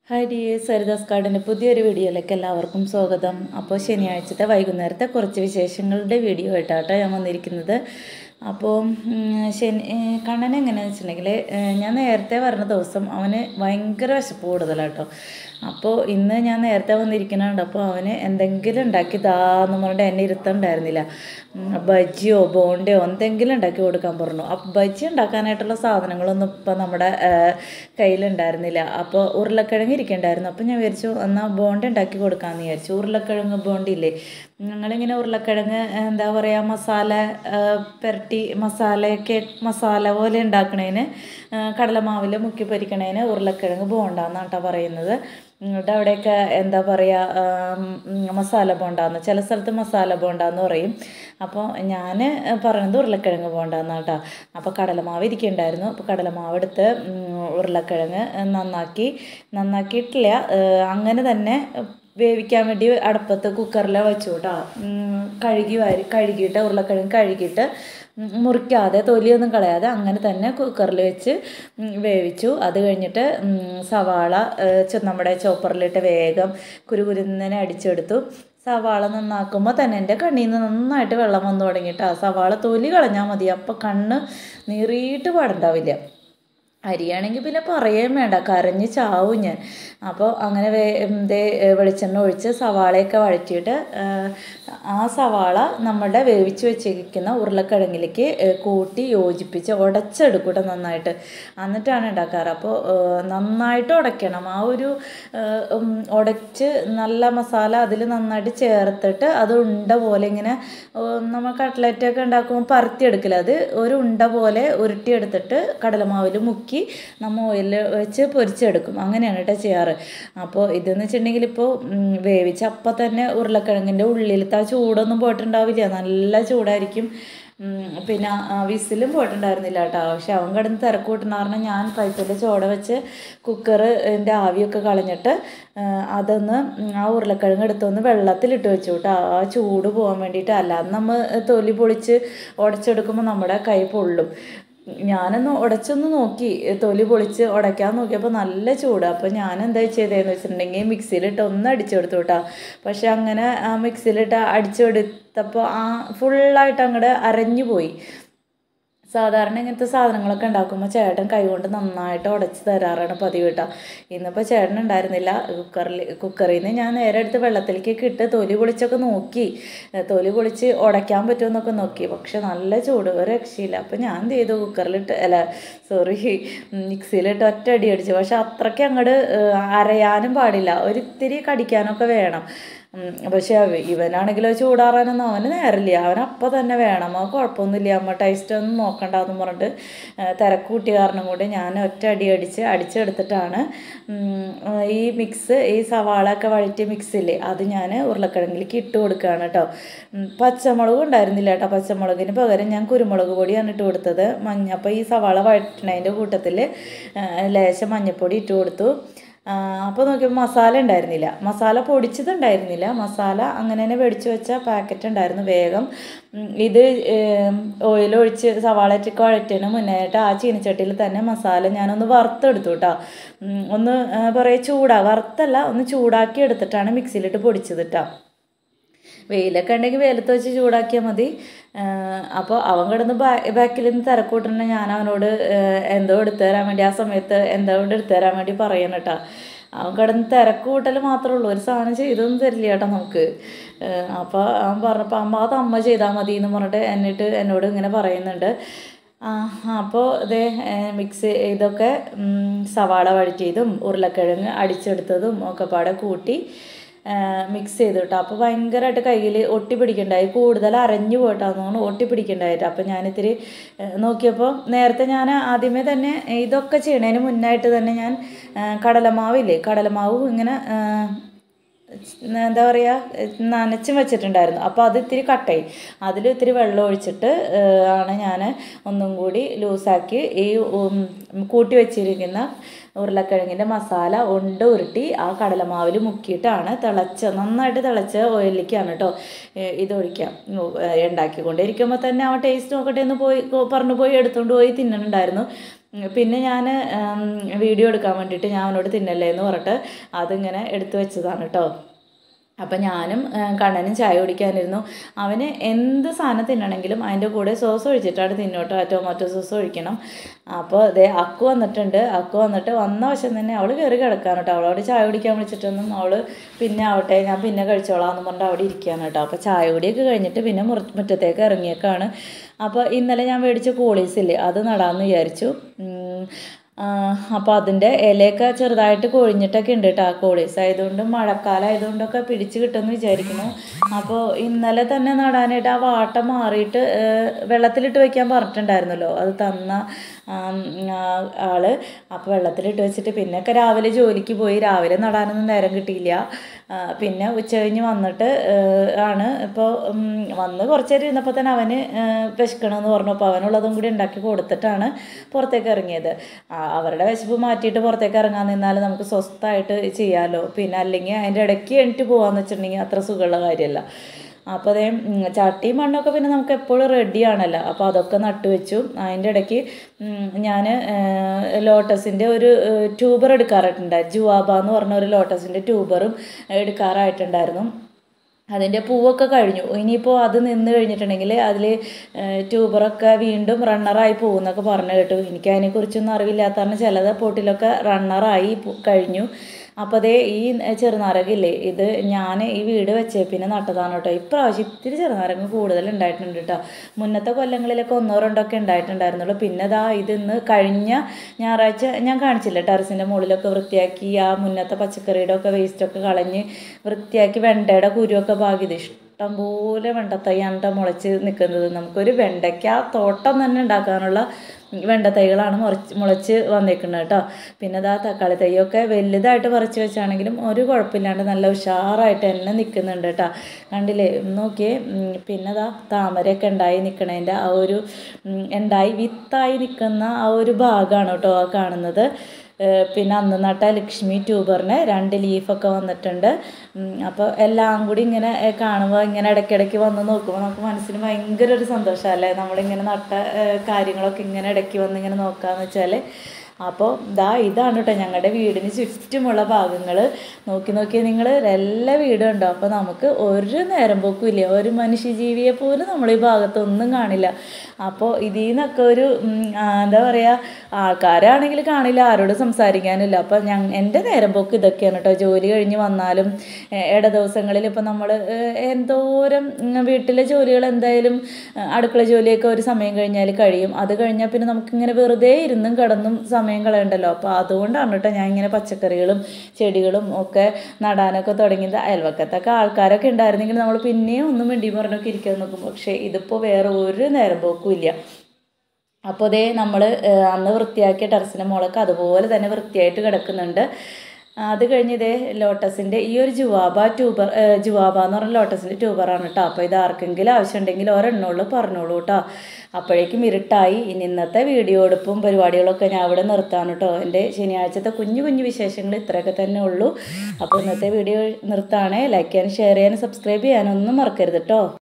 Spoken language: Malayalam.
ഹായ് ഡി സരിദാസ് കാർഡിൻ്റെ പുതിയൊരു വീഡിയോയിലേക്ക് എല്ലാവർക്കും സ്വാഗതം അപ്പോൾ ശനിയാഴ്ചത്തെ വൈകുന്നേരത്തെ കുറച്ച് വിശേഷങ്ങളുടെ വീഡിയോ ആയിട്ടാട്ടോ ഞാൻ വന്നിരിക്കുന്നത് അപ്പോൾ ഉം, ശനി ഏ, കണ്ണൻ എങ്ങനെയാണെന്ന് വെച്ചിട്ടുണ്ടെങ്കിൽ ഞാൻ നേരത്തെ വരുന്ന ദിവസം അവന് ഭയങ്കര വിശപ്പ് കൂടുതലാട്ടോ അപ്പോൾ ഇന്ന് ഞാൻ നേരത്തെ വന്നിരിക്കുന്നുണ്ട് അപ്പോൾ അവന് എന്തെങ്കിലും ഉണ്ടാക്കി താന്ന് പറഞ്ഞിട്ട് എന്നെ ഇരുത്തുണ്ടായിരുന്നില്ല ഉം, ബജിയോ ബോണ്ടയോ എന്തെങ്കിലും ഉണ്ടാക്കി കൊടുക്കാൻ പറഞ്ഞു അപ്പോൾ ബജി ഉണ്ടാക്കാനായിട്ടുള്ള സാധനങ്ങളൊന്നും ഇപ്പം നമ്മുടെ ആ, കയ്യിലുണ്ടായിരുന്നില്ല അപ്പോൾ ഉരുളക്കിഴങ്ങ് ഇരിക്കണ്ടായിരുന്നു അപ്പോൾ ഞാൻ വിചാരിച്ചു എന്നാൽ ബോണ്ട ഉണ്ടാക്കി കൊടുക്കാമെന്ന് വിചാരിച്ചു ഉരുളക്കിഴങ്ങ് ബോണ്ടില്ലേ ഞങ്ങളിങ്ങനെ ഉരുളക്കിഴങ്ങ് എന്താ പറയുക മസാല ആ, പുരട്ടി മസാലയൊക്കെ മസാല പോലെ ഉണ്ടാക്കണേന് കടലമാവിൽ മുക്കി പൊരിക്കണേന് ഉരുളക്കിഴങ്ങ് ബോണ്ടാന്നാണ് കേട്ടോ പറയുന്നത് നിങ്ങളുടെ അവിടെയൊക്കെ എന്താ പറയുക മസാല ബോണ്ടാന്ന് ചില സ്ഥലത്ത് മസാല ബോണ്ടാന്ന് പറയും അപ്പോൾ ഞാൻ പറയുന്നത് ഉരുളക്കിഴങ്ങ് ബോണ്ടാന്ന് കേട്ടോ അപ്പോൾ കടലമാവ് ഇരിക്കുന്നുണ്ടായിരുന്നു അപ്പോൾ കടലമാവ് എടുത്ത് ഉം, ഉരുളക്കിഴങ്ങ് നന്നാക്കി നന്നാക്കിയിട്ടില്ല ഏഹ് അങ്ങനെ തന്നെ വേവിക്കാൻ വേണ്ടി അടുപ്പത്ത് കുക്കറിൽ വെച്ചു കേട്ടോ ഉം, കഴുകി വാരി കഴുകിയിട്ട് ഉരുളക്കിഴങ്ങ് കഴുകിയിട്ട് ഉം, മുറിക്കാതെ തൊലിയൊന്നും കളയാതെ അങ്ങനെ തന്നെ കുക്കറിൽ വെച്ച് ഉം, വേവിച്ചു അത് കഴിഞ്ഞിട്ട് ഉം, സവാള ഏഹ്, ചെ- നമ്മുടെ ചോപ്പറിലിട്ട് വേഗം കുരുകുരുന്നനെ അടിച്ചെടുത്തു സവാള നന്നാക്കുമ്പോൾ തന്നെ എൻ്റെ കണ്ണിൽ നിന്ന് നന്നായിട്ട് വെള്ളം വന്നു തുടങ്ങിയിട്ട് ആ സവാള തൊലി കളഞ്ഞാൽ മതി അപ്പോൾ കണ്ണ് നീറിയിട്ട് പാടുണ്ടാവില്ല അരിയാണെങ്കിൽ പിന്നെ പറയുകയും വേണ്ട കരഞ്ഞ് ചാവും ഞാൻ അപ്പോൾ അങ്ങനെ വേ ദേ വെളിച്ചെണ്ണ ഒഴിച്ച് സവാളയൊക്കെ വഴറ്റിയിട്ട് ആ, ആ സവാള നമ്മുടെ വേവിച്ച് വെച്ചിരിക്കുന്ന ഉരുളക്കിഴങ്ങിലേക്ക് ഏ, കൂട്ടി യോജിപ്പിച്ച് ഉടച്ചെടുക്കൂട്ടെ നന്നായിട്ട് എന്നിട്ടാണ് ഉണ്ടാക്കാറ് അപ്പോൾ ഏ, നന്നായിട്ട് ഉടയ്ക്കണം ആ ഒരു ഏ, ഉം, ഉടച്ച് നല്ല മസാല അതിൽ നന്നായിട്ട് ചേർത്തിട്ട് അത് ഉണ്ട പോലെ ഇങ്ങനെ ഏ, നമ്മൾ കട്ട്ലറ്റൊക്കെ ഉണ്ടാക്കുമ്പോൾ പരത്തിയെടുക്കില്ല അത് ഒരു ഉണ്ട പോലെ ഉരുട്ടിയെടുത്തിട്ട് കടലമാവിൽ മുക്കി നമ്മൾ ഓയിലിൽ വെച്ച് പൊരിച്ചെടുക്കും അങ്ങനെയാണ് കേട്ടോ ചെയ്യാറ് അപ്പോൾ ഇതെന്ന് വെച്ചിട്ടുണ്ടെങ്കിൽ ഇപ്പോൾ വേവിച്ച അപ്പം തന്നെ ഉരുളക്കിഴങ്ങിൻ്റെ ഉള്ളിലത്തെ ആ ചൂടൊന്നും പോയിട്ടുണ്ടാവില്ല നല്ല ചൂടായിരിക്കും ഉം, പിന്നെ ആ വിസിലും പോയിട്ടുണ്ടായിരുന്നില്ല കേട്ടോ പക്ഷെ അവൻ കിടന്ന് തിരക്ക് കൂട്ടുന്ന ഞാൻ പൈപ്പിൽ ചോട വെച്ച് കുക്കറിൻ്റെ ആവിയൊക്കെ കളഞ്ഞിട്ട് ആ, അതൊന്ന് ഉം, ആ ഉരുളക്കിഴങ്ങ് എടുത്തൊന്ന് വെള്ളത്തിലിട്ട് വെച്ചു കേട്ടോ ആ ചൂട് പോകാൻ വേണ്ടിയിട്ട് അല്ലാതെ നമ്മൾ തൊലി പൊളിച്ച് ഉടച്ചെടുക്കുമ്പോൾ നമ്മുടെ കൈ പൊള്ളും ഞാനൊന്ന് ഉടച്ചൊന്ന് നോക്കി തൊലി പൊളിച്ച് ഉടയ്ക്കാൻ നോക്കിയപ്പോൾ നല്ല ചൂട് അപ്പോൾ ഞാൻ എന്താ ചെയ്തതെന്ന് വെച്ചിട്ടുണ്ടെങ്കിൽ മിക്സിയിലിട്ട് ഒന്ന് അടിച്ചെടുത്തു കേട്ടോ പക്ഷെ അങ്ങനെ ആ മിക്സിയിലിട്ട് അടിച്ചെടുത്തപ്പോൾ ആ ഫുള്ളായിട്ട് അങ്ങോട്ട് അരഞ്ഞു പോയി സാധാരണ ഇങ്ങനത്തെ സാധനങ്ങളൊക്കെ ഉണ്ടാക്കുമ്പോൾ ചേട്ടൻ കൈകൊണ്ട് നന്നായിട്ട് ഉടച്ച് തരാറാണ് പതിവ് കേട്ടോ ഇന്നിപ്പോൾ ചേട്ടൻ ഉണ്ടായിരുന്നില്ല കുക്കറിൽ കുക്കറിൽ നിന്ന് ഞാൻ നേരെ എടുത്ത് വെള്ളത്തിലേക്ക് ഇട്ട് തൊലി പൊളിച്ചൊക്കെ നോക്കി ഏ, തൊലി പൊളിച്ച് ഉടയ്ക്കാൻ പറ്റുമെന്നൊക്കെ നോക്കി പക്ഷെ നല്ല ചൂട് ഒരു രക്ഷയില്ല അപ്പോൾ ഞാൻ എന്ത് ചെയ്തു കുക്കറിലിട്ട് അല്ല സോറി മിക്സിയിലിട്ട് ഒറ്റ അടി അടിച്ചു പക്ഷെ അത്രയ്ക്ക് അങ്ങോട്ട് അരയാനും പാടില്ല ഒരിത്തിരി കടിക്കാനൊക്കെ വേണം ഉം, പക്ഷെ അവ- ഇവനാണെങ്കിലോ ചൂടാറാനൊന്നും അവന് നേരമില്ല അവൻ അപ്പം തന്നെ വേണം അവൻ കുഴപ്പമൊന്നുമില്ല അമ്മ ടേസ്റ്റ് ഒന്നും നോക്കണ്ടെന്ന് പറഞ്ഞിട്ട് ആ, തിരക്ക് കൂട്ടിയ കാരണം കൊണ്ട് ഞാൻ ഒറ്റ അടി അടിച്ച് അടിച്ചെടുത്തിട്ടാണ് ഉം, ആ, ഈ മിക്സ് ഈ സവാള ഒക്കെ വഴറ്റിയ മിക്സില്ലേ അത് ഞാൻ ഉരുളക്കിഴങ്ങിലേക്ക് ഇട്ട് കൊടുക്കുകയാണ് കേട്ടോ ഉം, പച്ചമുളകും ഉണ്ടായിരുന്നില്ല കേട്ടോ പച്ചമുളകിന് പകരം ഞാൻ കുരുമുളക് പൊടിയാണ് ഇട്ട് കൊടുത്തത് മഞ്ഞ അപ്പോൾ ഈ സവാള വഴറ്റണതിൻ്റെ കൂട്ടത്തിൽ ലേശം മഞ്ഞൾപ്പൊടി ഇട്ട് കൊടുത്തു അപ്പോൾ നോക്കിയപ്പോൾ മസാല ഉണ്ടായിരുന്നില്ല മസാല പൊടിച്ചതുണ്ടായിരുന്നില്ല മസാല അങ്ങനെ തന്നെ മേടിച്ച് വെച്ച പാക്കറ്റ് ഉണ്ടായിരുന്നു വേഗം ഉം, ഇത് ഓയിലൊഴിച്ച് സവാള ഇട്ടൊക്കെ വഴറ്റിയതിന് മുന്നേയായിട്ട് ആ ചീനച്ചട്ടിയിൽ തന്നെ മസാല ഞാനൊന്ന് വറുത്തെടുത്തു കേട്ടോ ഉം, ഒന്ന് പറയുക ചൂടാ വറുത്തല്ല ഒന്ന് ചൂടാക്കി എടുത്തിട്ടാണ് മിക്സിയിലിട്ട് പൊടിച്ചത് കേട്ടോ വെയിലൊക്കെ ഉണ്ടെങ്കിൽ വെയിലത്ത് വെച്ച് ചൂടാക്കിയാൽ മതി അപ്പോൾ അവൻ കിടന്ന് ബാക്കിൽ നിന്ന് തിരക്കൂട്ടുണ്ടെ ഞാൻ അവനോട് ആഹ് എന്തോ എടുത്തു തരാൻ വേണ്ടി ആ സമയത്ത് എന്തോ കൊണ്ട് എടുത്തു തരാൻ വേണ്ടി പറയണം കേട്ടോ അവൻ കിടന്ന് തിരക്ക് കൂട്ടൽ മാത്രമേ ഉള്ളൂ ഒരു സാധനം ചെയ്തൊന്നും തരില്ല കേട്ടോ നമുക്ക് അപ്പോൾ അവൻ പറഞ്ഞപ്പോൾ അമ്മ അത് അമ്മ ചെയ്താൽ മതി എന്ന് പറഞ്ഞിട്ട് എന്നിട്ട് എന്നോട് ഇങ്ങനെ പറയുന്നുണ്ട് ആ അപ്പോൾ ഇതേ മിക്സ് ഇതൊക്കെ ഉം, സവാള വഴറ്റിയതും ഉരുളക്കിഴങ്ങ് അടിച്ചെടുത്തതും ഒക്കെ പാടെ കൂട്ടി മിക്സ് ചെയ്തു കേട്ടോ അപ്പോൾ ഭയങ്കരമായിട്ട് കയ്യിൽ ഒട്ടി പിടിക്കണ്ടായി കൂടുതൽ അരഞ്ഞു പോയിട്ടാന്ന് ഒട്ടി പിടിക്കണ്ടായിട്ട് അപ്പോൾ ഞാനിത്തിരി ഏഹ്, നോക്കിയപ്പോൾ നേരത്തെ ഞാൻ ആദ്യമേ തന്നെ ഇതൊക്കെ ചെയ്യണതിന് മുന്നായിട്ട് തന്നെ ഞാൻ ഏഹ്, കടലമാവില്ലേ കടലമാവ് ഇങ്ങനെ ഏഹ്, എന്താ പറയുക നനച്ചും വെച്ചിട്ടുണ്ടായിരുന്നു അപ്പോൾ അത് ഇത്തിരി കട്ടായി അതിൽ ഇത്തിരി വെള്ളം ഒഴിച്ചിട്ട് ഏഹ്, ആണ് ഞാൻ ഒന്നും കൂടി ലൂസാക്കി ഈ ഉം, കൂട്ടി വെച്ചിരിക്കുന്ന ഉരുളക്കിഴങ്ങിൻ്റെ മസാല ഉണ്ട് ഉരുട്ടി ആ കടലമാവിൽ മുക്കിയിട്ടാണ് തിളച്ച നന്നായിട്ട് തിളച്ച ഓയിലിലേക്കാണ് കേട്ടോ ഇത് ഒഴിക്കാം ഉണ്ടാക്കിക്കൊണ്ടിരിക്കുമ്പോൾ തന്നെ ആ ടേസ്റ്റ് നോക്കട്ടെ എന്ന് പോയി കൊ- പറഞ്ഞു പോയി എടുത്തുകൊണ്ട് പോയി തിന്നുന്നുണ്ടായിരുന്നു ഉം, പിന്നെ ഞാൻ വീഡിയോ എടുക്കാൻ വേണ്ടിയിട്ട് ഞാൻ അവനോട് തിന്നല്ലേ എന്ന് പറഞ്ഞിട്ട് അതിങ്ങനെ എടുത്തു വെച്ചതാണ് കേട്ടോ അപ്പം ഞാനും ആ, കണ്ണനും ചായ കുടിക്കാനിരുന്നു അവന് എന്ത് സാധനം തിന്നണമെങ്കിലും അതിൻ്റെ കൂടെ സോസ് ഒഴിച്ചിട്ടാണ് തിന്നോട്ടോ ടൊമാറ്റോ സോസ് ഒഴിക്കണം അപ്പോൾ ദേ അക്കു വന്നിട്ടുണ്ട് അക്കു വന്നിട്ട് വന്ന വശം തന്നെ അവൾ കയറി കിടക്കാൻ കേട്ടോ അവളോട് ചായ കുടിക്കാൻ വിളിച്ചിട്ടൊന്നും അവൾ പിന്നെ ആവട്ടെ ഞാൻ പിന്നെ കഴിച്ചോളാം എന്ന് പറഞ്ഞിട്ട് അവിടെ ഇരിക്കുകയാണ് കേട്ടോ അപ്പോൾ ചായ കുടിയൊക്കെ കഴിഞ്ഞിട്ട് പിന്നെ മുറ മുറ്റത്തേക്ക് ഇറങ്ങിയേക്കാണ് അപ്പോൾ ഇന്നലെ ഞാൻ മേടിച്ച കോളീസില്ലേ അത് നടാമെന്ന് വിചാരിച്ചു ഉം, അപ്പോൾ അതിൻ്റെ ഇലയൊക്കെ ചെറുതായിട്ട് കൊഴിഞ്ഞിട്ടൊക്കെ ഉണ്ട് കേട്ടോ ആ കോളീസ് ആയതുകൊണ്ട് മഴക്കാലം ആയതുകൊണ്ടൊക്കെ പിടിച്ച് കിട്ടുമെന്ന് വിചാരിക്കുന്നു അപ്പോൾ ഇന്നലെ തന്നെ നടാനായിട്ട് ആ വാട്ട മാറിയിട്ട് ഏഹ്, വെള്ളത്തിലിട്ട് വെക്കാൻ പറഞ്ഞിട്ടുണ്ടായിരുന്നല്ലോ അത് തന്ന ആം, ആ, ആള് അപ്പോൾ വെള്ളത്തിലിട്ട് വെച്ചിട്ട് പിന്നെയൊക്കെ രാവിലെ ജോലിക്ക് പോയി രാവിലെ നടാനൊന്നും നേരം കിട്ടിയില്ല ആ, പിന്നെ ഉച്ച കഴിഞ്ഞ് വന്നിട്ട് ഏഹ്, ആണ് ഇപ്പോൾ വന്ന് കുറച്ച് നേരം ഇരുന്നപ്പോൾ തന്നെ അവന് ഏഹ്, വിശക്കണമെന്ന് പറഞ്ഞു അപ്പോൾ അവനുള്ളതും കൂടി ഉണ്ടാക്കി കൊടുത്തിട്ടാണ് പുറത്തേക്ക് ഇറങ്ങിയത് ആ, അവരുടെ വിശപ്പ് മാറ്റിയിട്ട് പുറത്തേക്ക് ഇറങ്ങാൻ നിന്നാൽ നമുക്ക് സ്വസ്ഥമായിട്ട് ചെയ്യാമല്ലോ പിന്നെ അല്ലെങ്കിൽ അതിൻ്റെ ഇടയ്ക്ക് എണീറ്റ് പോകാമെന്ന് വെച്ചിട്ടുണ്ടെങ്കിൽ അത്ര സുഖമുള്ള കാര്യമല്ല അപ്പോൾ അതേ ഉം, ചട്ടിയും മണ്ണൊക്കെ പിന്നെ നമുക്ക് എപ്പോഴും റെഡിയാണല്ലോ അപ്പോൾ അതൊക്കെ നട്ടു വെച്ചു അതിൻ്റെ ഇടയ്ക്ക് ഞാൻ ലോട്ടസിൻ്റെ ഒരു ട്യൂബർ എടുക്കാറായിട്ടുണ്ടായിരുന്നു ജുവാബ എന്ന് പറഞ്ഞ ഒരു ലോട്ടസിൻ്റെ ട്യൂബറും എടുക്കാറായിട്ടുണ്ടായിരുന്നു അതിൻ്റെ പൂവൊക്കെ കഴിഞ്ഞു ഇനിയിപ്പോൾ അത് നിന്ന് കഴിഞ്ഞിട്ടുണ്ടെങ്കിൽ അതിൽ ട്യൂബറൊക്കെ വീണ്ടും റണ്ണറായി പോകുന്നൊക്കെ പറഞ്ഞു കേട്ടു എനിക്ക് അതിനെക്കുറിച്ചൊന്നും അറിവില്ലാത്ത കാരണം ചിലത് പൊട്ടിലൊക്കെ റണ്ണറായി പോ- കഴിഞ്ഞു അപ്പോൾ അതേ ഈ ചെറുനാരകയില്ലേ ഇത് ഞാൻ ഈ വീട് വെച്ചേ പിന്നെ നട്ടതാണ് കേട്ടോ ഇപ്രാവശ്യം ഇത്തിരി ചെറുനാരങ്ങ കൂടുതൽ ഉണ്ടായിട്ടുണ്ട് കേട്ടോ മുന്നത്തെ കൊല്ലങ്ങളിലൊക്കെ ഒന്നോ രണ്ടോ ഒക്കെ ഉണ്ടായിട്ടുണ്ടായിരുന്നുള്ളൂ പിന്നെ ദാ ഇതിന്ന് കഴിഞ്ഞ ഞായറാഴ്ച ഞാൻ കാണിച്ചില്ല ടെറസിൻ്റെ മുകളിലൊക്കെ വൃത്തിയാക്കി ആ മുന്നത്തെ പച്ചക്കറിയുടെ ഒക്കെ വേസ്റ്റൊക്കെ കളഞ്ഞ് വൃത്തിയാക്കി വെണ്ടയുടെ കുരുവൊക്കെ പാകിയത് ഇഷ്ടം പോലെ വെണ്ടത്തൈയാണ് ട്ടോ മുളച്ച് നിൽക്കുന്നത് നമുക്കൊരു വെണ്ടയ്ക്ക തോട്ടം തന്നെ ഉണ്ടാക്കാനുള്ള വെണ്ടത്തൈകളാണ് മുളച്ച് മുളച്ച് വന്നേക്കുന്നത് കേട്ടോ പിന്നെ ഇതാ തക്കാളി തൈയൊക്കെ വലുതായിട്ട് പറിച്ച് വെച്ചാണെങ്കിലും ഒരു കുഴപ്പമില്ലാണ്ട് നല്ല ഉഷാറായിട്ട് തന്നെ നിൽക്കുന്നുണ്ട് കേട്ടോ കണ്ടില്ലേ നോക്കിയേ ഉം, പിന്നെ ഇതാ താമരയൊക്കെ ഉണ്ടായി നിൽക്കണതിൻ്റെ ആ ഒരു ഉം, ഉണ്ടായി വിത്തായി നിൽക്കുന്ന ആ ഒരു ഭാഗമാണ് കേട്ടോ ആ കാണുന്നത് ഏഹ് പിന്നെ അന്ന് നട്ട ലക്ഷ്മി ട്യൂബറിന് രണ്ട് ലീഫൊക്കെ വന്നിട്ടുണ്ട് അപ്പോൾ എല്ലാം കൂടി ഇങ്ങനെ ഏഹ് കാണുമ്പോൾ ഇങ്ങനെ ഇടയ്ക്കിടയ്ക്ക് വന്ന് നോക്കുമ്പോൾ നമുക്ക് മനസ്സിന് ഭയങ്കര ഒരു സന്തോഷമല്ലേ നമ്മളിങ്ങനെ നട്ട ഏഹ് കാര്യങ്ങളൊക്കെ ഇങ്ങനെ ഇടയ്ക്ക് വന്ന് ഇങ്ങനെ നോക്കാന്ന് വെച്ചാൽ അപ്പോൾ ദാ ഇതാണ് കേട്ടോ ഞങ്ങളുടെ വീടിന് ചുറ്റുമുള്ള ഭാഗങ്ങൾ നോക്കി നോക്കി നിങ്ങൾ എല്ലാ വീടും ഉണ്ടോ അപ്പോൾ നമുക്ക് ഒരു നേരം പോക്കും ഇല്ല ഒരു മനുഷ്യജീവിയെ പോലും നമ്മൾ ഈ ഭാഗത്തൊന്നും കാണില്ല അപ്പോൾ ഇതിൽ നിന്നൊക്കെ ഒരു ഉം, ആ, എന്താ പറയുക ആൾക്കാരാണെങ്കിൽ കാണില്ല ആരോടും സംസാരിക്കാനില്ല അപ്പോൾ ഞാൻ എൻ്റെ നേരം പോക്ക് ഇതൊക്കെയാണ് കേട്ടോ ജോലി കഴിഞ്ഞ് വന്നാലും ഏ, ഇട ദിവസങ്ങളിൽ ഇപ്പോൾ നമ്മൾ എന്തോരം ഉം, വീട്ടിലെ ജോലികൾ എന്തായാലും ഏ, അടുക്കള ജോലിയൊക്കെ ഒരു സമയം കഴിഞ്ഞാൽ കഴിയും അത് കഴിഞ്ഞാൽ പിന്നെ നമുക്കിങ്ങനെ വെറുതെ ഇരുന്നും കിടന്നും സമയം കളയണ്ടല്ലോ അപ്പോൾ അതുകൊണ്ടാണ് കേട്ടോ ഞാൻ ഇങ്ങനെ പച്ചക്കറികളും ചെടികളും ഒക്കെ നടാനൊക്കെ തുടങ്ങിയത് അയൽവക്കത്തൊക്കെ ആൾക്കാരൊക്കെ ഉണ്ടായിരുന്നെങ്കിൽ നമ്മൾ പിന്നെയും ഒന്നും മിണ്ടി പറഞ്ഞൊക്കെ ഇരിക്കാൻ നോക്കും പക്ഷേ ഇതിപ്പോൾ വേറെ ഒരു നേരം പോക്കും ഇല്ല അപ്പോൾ ദേ നമ്മൾ അന്ന് വൃത്തിയാക്കിയ ടെറസിൻ്റെ മുകളൊക്കെ അതുപോലെ തന്നെ വൃത്തിയായിട്ട് കിടക്കുന്നുണ്ട് അത് കഴിഞ്ഞ് ഇതേ ലോട്ടസിൻ്റെ ഈ ഒരു ജുവാബ ട്യൂബർ ജുവാബ എന്ന് പറഞ്ഞ ലോട്ടസിൻ്റെ ട്യൂബറാണ് കേട്ടോ അപ്പോൾ ഇത് ആർക്കെങ്കിലും ആവശ്യമുണ്ടെങ്കിൽ ഒരെണ്ണമുള്ളൂ പറഞ്ഞോളൂ കേട്ടോ അപ്പോഴേക്കും ഇരുട്ടായി ഇനി ഇന്നത്തെ വീഡിയോ എടുപ്പും പരിപാടികളൊക്കെ ഞാൻ അവിടെ നിർത്താണ് കേട്ടോ എൻ്റെ ശനിയാഴ്ചത്തെ കുഞ്ഞു കുഞ്ഞു വിശേഷങ്ങൾ ഇത്രയൊക്കെ തന്നെ ഉള്ളൂ അപ്പോൾ ഇന്നത്തെ വീഡിയോ നിർത്താണ് ലൈക്ക് ചെയ്യാനും ഷെയർ ചെയ്യാനും സബ്സ്ക്രൈബ് ചെയ്യാനൊന്നും മറക്കരുത് കേട്ടോ